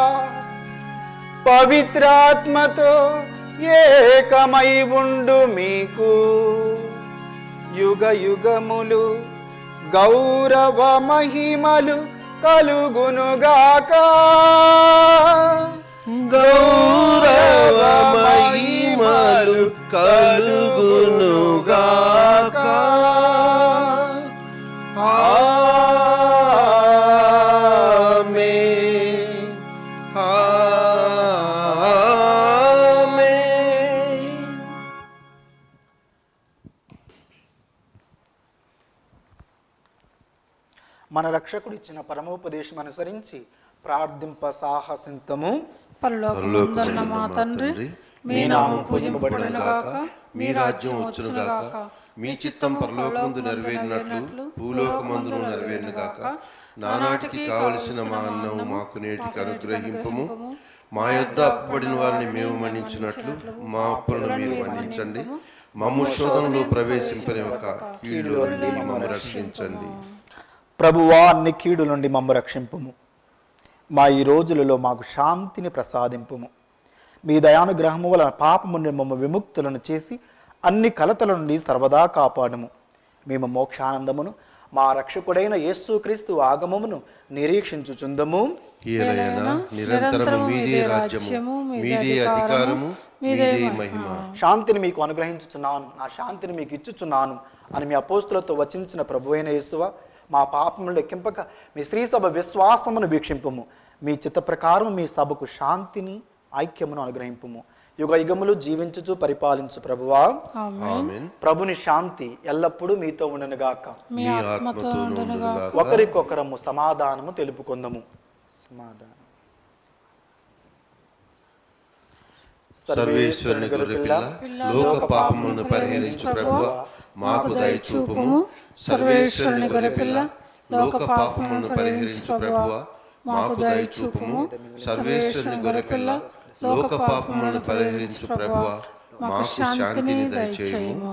పవిత్రాత్మతో ఏకమై ఉండు మీకు యుగ యుగములు గౌరవ మహిమలు కలుగునుగాక గౌరవ మహిమలు కలుగునుగాక మన రక్షకుడు ఇచ్చిన పరమోపదేశం అనుసరించి ప్రార్థింప సాహసింతము పరలోకమందున్న మా తండ్రి మీ నామం పూజింపబడును గాక మీ రాజ్యం వచ్చును గాక మీ చిత్తం పరలోకమందు నెరవేరినట్లు భూలోకమందును నెరవేరును గాక నానాటికి కావలసిన మా అన్నం మాకు నేటికి అనుగ్రహింపము మా యొద్ద అప్పుబడిన వారిని మేము మన్నించినట్లు మా అప్పులను మీరు మన్నించండి మమ్ము శోధనలో ప్రవేశింపని ఒక కీడులో నుండి మమ్మల్ని రక్షించండి ప్రభువా అన్ని కీడు నుండి మమ్మ రక్షింపుము మా ఈ రోజులలో మాకు శాంతిని ప్రసాదింపుము మీ దయానుగ్రహము వలన పాపము నుండి మమ్మ విముక్తులను చేసి అన్ని కలతల నుండి సర్వదా కాపాడము మేము మోక్షానందమును మా రక్షకుడైన యేసుక్రీస్తు ఆగమమును నిరీక్షించుచుందము ఏలైనా నిరంతరము మీదే రాజ్యము మీదే అధికారము మీదే మహిమ శాంతిని మీకు అనుగ్రహించుచున్నాను నా శాంతిని మీకు ఇచ్చుచున్నాను అని మీ అపోస్తులతో వచించిన ప్రభువైన యేసువ మా పాపములు లెక్కింపక మీ శ్రీ సభ విశ్వాసమును వీక్షింపము మీ చిత్త ప్రకారం మీ సభకు శాంతిని ఐక్యమును అనుగ్రహింపము యుగ యుగములు జీవించుచు పరిపాలించు ప్రభువా ఆమేన్ ప్రభుని శాంతి ఎల్లప్పుడూ మీతో ఉండనుగాక మీ మీ ఆత్మతో ఆత్మతో ఉండునుగా నుండుగాక ఒకరికొకరము సమాధానము తెలుపుకుందము సమాధానం సర్వేశ్వరుని గొర్రెపిల్ల లోక పాపములను పరిహరించు ప్రభువ మాకు దయచూపుము సర్వేశ్వరుని గొర్రెపిల్ల లోక పాపములను పరిహరించు ప్రభువ మాకు దయచూపుము సర్వేశ్వరుని గొర్రెపిల్ల లోక పాపములను పరిహరించు ప్రభువ మాకు శాంతిని దయచేయము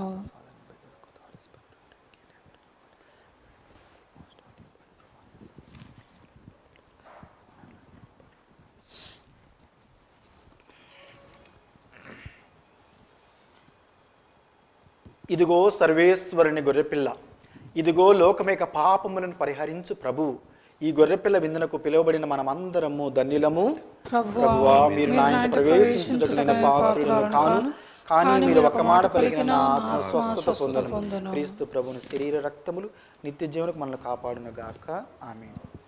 ఇదిగో సర్వేశ్వరుని గొర్రెపిల్ల ఇదిగో లోకమేక పాపములను పరిహరించు ప్రభు ఈ గొర్రెపిల్ల విందునకు పిలువబడిన మనమందరము ధన్యులము ప్రభువా, ప్రభువా మీరు నా ఇంట ప్రవేశించుటకు నేను పాత్రులను కాను కానీ మీరు ఒక్క మాట పలికిన నా ఆత్మ స్వస్థత పొందను క్రీస్తు ప్రభుని శరీర రక్తములు నిత్య జీవనకు మనల్ని కాపాడును గాక ఆమె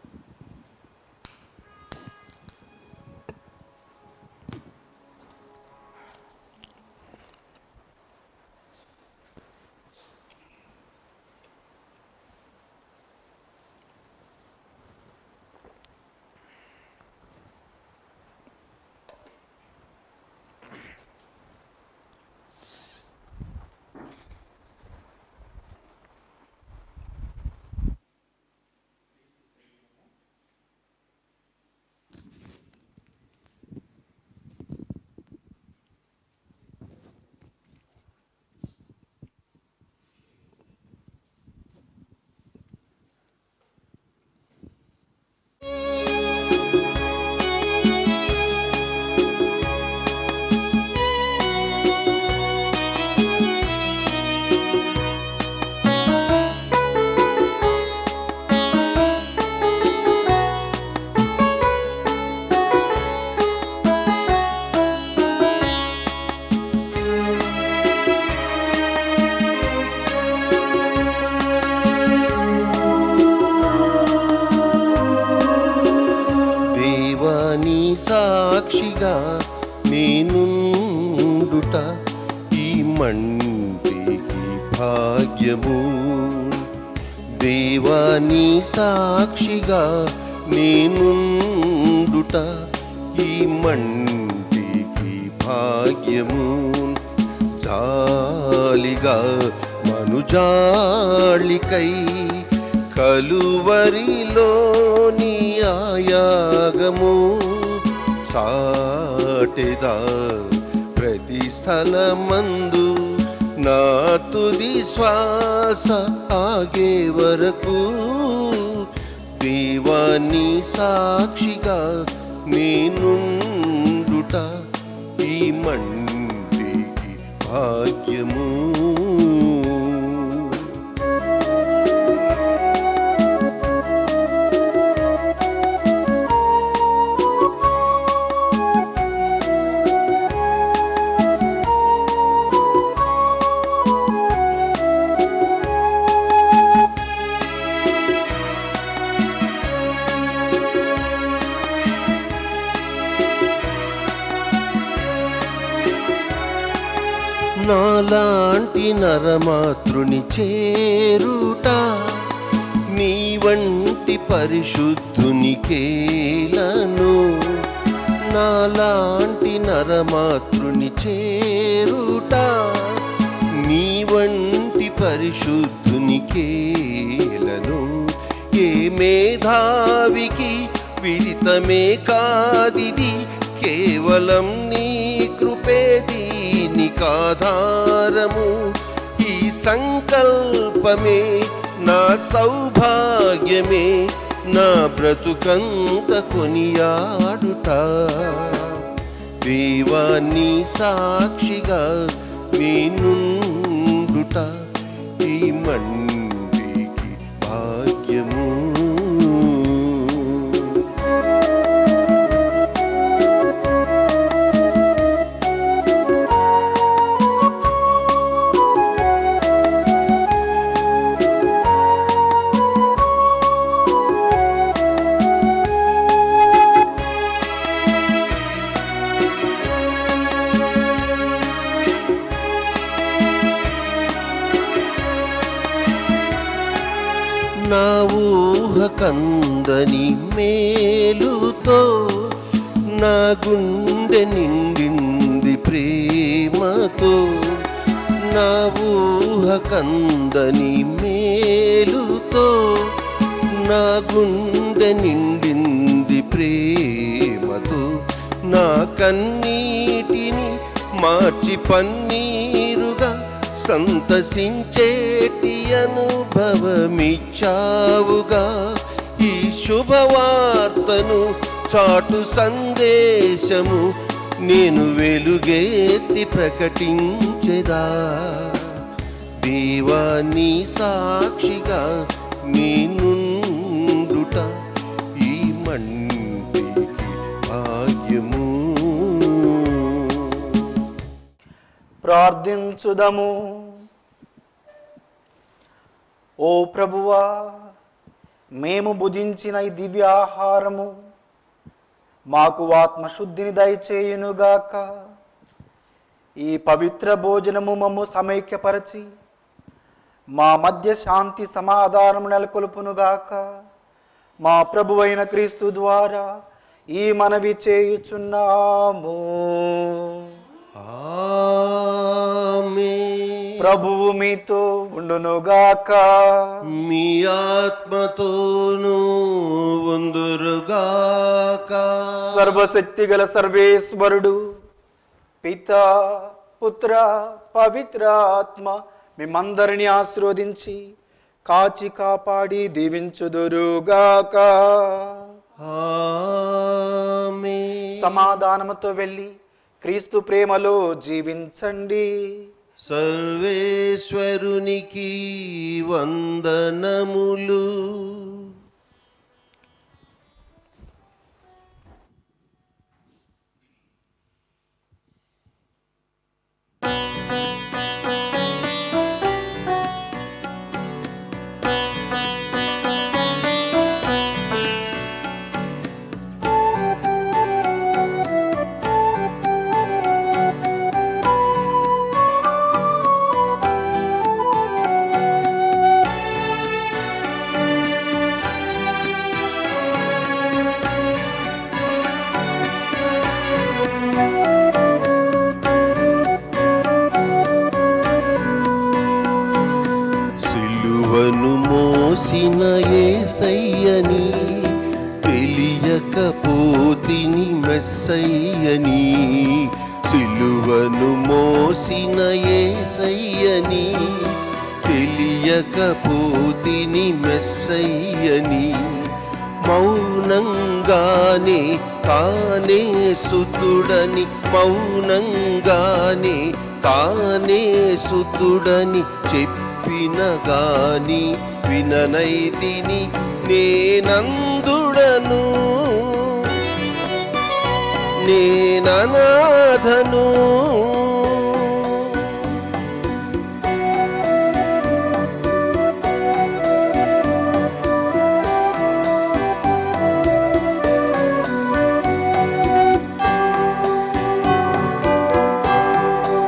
దేవాని సాక్షిగా నేనుండుట ఈ మంటికి భాగ్యము దేవాని సాక్షిగా నేనుండుట ఈ మంటికి భాగ్యము జాలిగా మనుజాళికై కలువరిలోని ఆయాగము చాటెదా ప్రతి స్థలమందు నా తుది శ్వాస ఆగే వరకు దేవాని సాక్షిగా నేనుండుట ఈ మంటికి భాగ్యము నాలాంటి నరమాతృని చేరుట నీ వంటి పరిశుద్ధునికేలను నాలాంటి నరమాతృని చేరుట నీ వంటి పరిశుద్ధునికేలను ఏ మేధావికి విదితమే కాదిది కేవలం నీ కృపే దీనికాధారము ఈ సంకల్పమే నా సౌభాగ్యమే నా బ్రతుకంత కొనియాడుట దేవాన్ని సాక్షిగా నేనుండుట ఈ మండికి భాగ్యము నా ఊహ కందని మేలుతో నా గుండె నిండింది ప్రేమతో నా ఊహ కందని మేలుతో నా గుండె నిండింది ప్రేమతో నా కన్నీటిని మార్చి పన్నీరుగా సంతసించేటి అనుభవమిచ్చావుగా ఈ శుభవార్తను చాటు సందేశము నేను వెలుగెత్తి ప్రకటించెదా దేవాన్ని సాక్షిగా నేనుండుట ఈ మంటికి భాగ్యము ప్రార్థించుదము ఓ ప్రభువా మేము భుజించిన ఈ దివ్యాహారము మాకు ఆత్మశుద్ధిని దయచేయునుగాక ఈ పవిత్ర భోజనము మమ్ము సమైక్యపరచి మా మధ్య శాంతి సమాధానము నెలకొల్పునుగాక మా ప్రభువైన క్రీస్తు ద్వారా ఈ మనవి చేయుచున్నాము ఆమేన్. ప్రభువు మీతో ఉండునుగాక మీ ఆత్మతోనూ ఉందురుగాక సర్వశక్తి గల సర్వేశ్వరుడు పిత పుత్ర పవిత్ర ఆత్మ మిమ్మందరిని ఆశీర్వదించి కాచి కాపాడి దీవించుదురుగాక ఆమేన్. సమాధానముతో వెళ్ళి క్రీస్తు ప్రేమలో జీవించండి సర్వేశ్వరునికి వందనములు సిలువను మోసిన ఏసయ్యని తెలియకపోతిని మెస్సయ్యని సిలువను మోసిన ఏసయ్యని తెలియకపోతిని మెస్సయ్యని మౌనంగానే తానే సుతుడని మౌనంగానే తానే సుతుడని చెప్పిన గాని విననైతిని నేనందుడను నేననాథను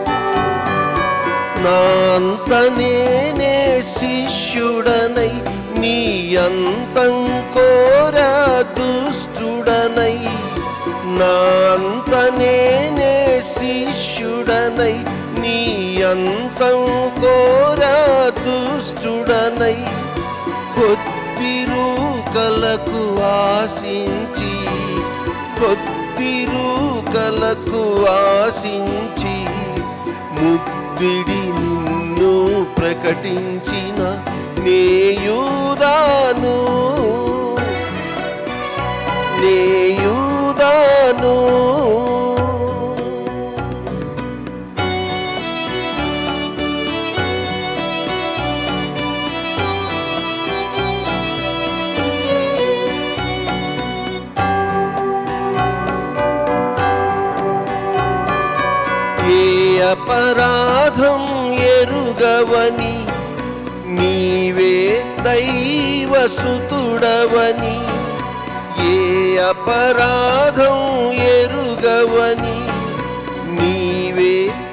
నా అంత నేనే శిష్యుడనై నీ అంతం కోరా దుష్టుడనై నా అంత నేనే శిష్యుడనై నీ అంతం కోరా దుష్టుడనై కొద్ది రూకలకు ఆశించి కొద్ది రూకలకు ఆశించి ముద్దిడి నిన్ను ప్రకటించిన నేయుదాను నేయుదాను ఏ అపరాధం ఎరుగవని నీవే దైవసుతుడవని ఏ అపరాధం ఎరుగవని నీవే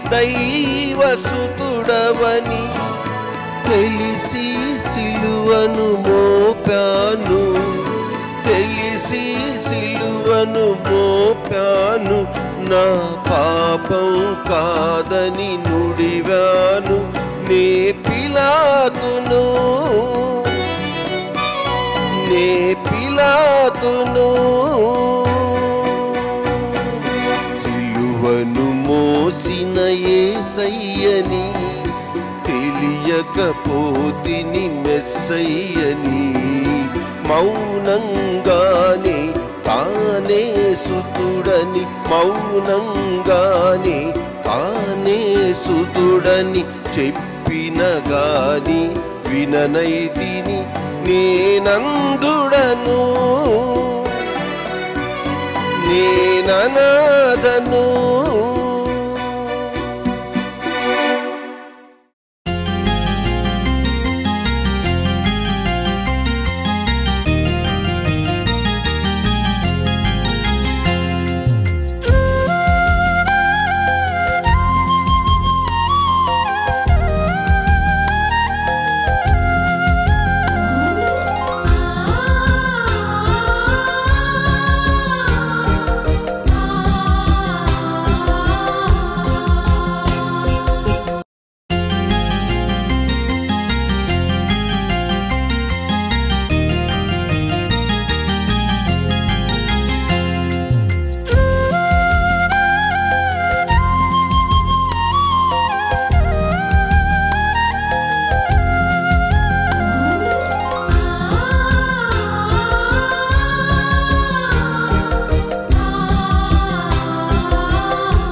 దైవసుతుడవని తెలిసి సిలువను మోపాను తెలిసి సిలువను మోపాను నా పాపం కాదని నుడివాను నే పిలాతును నే పిలాతును సిలువను మోసిన ఏసయ్యని తెలియకపోతిని మెస్సయ్యని మౌనంగానే తానే సుతుడని మౌనంగానే తానే సుతుడని చెప్పిన గాని విననైతిని నేనందుడను నేననాదను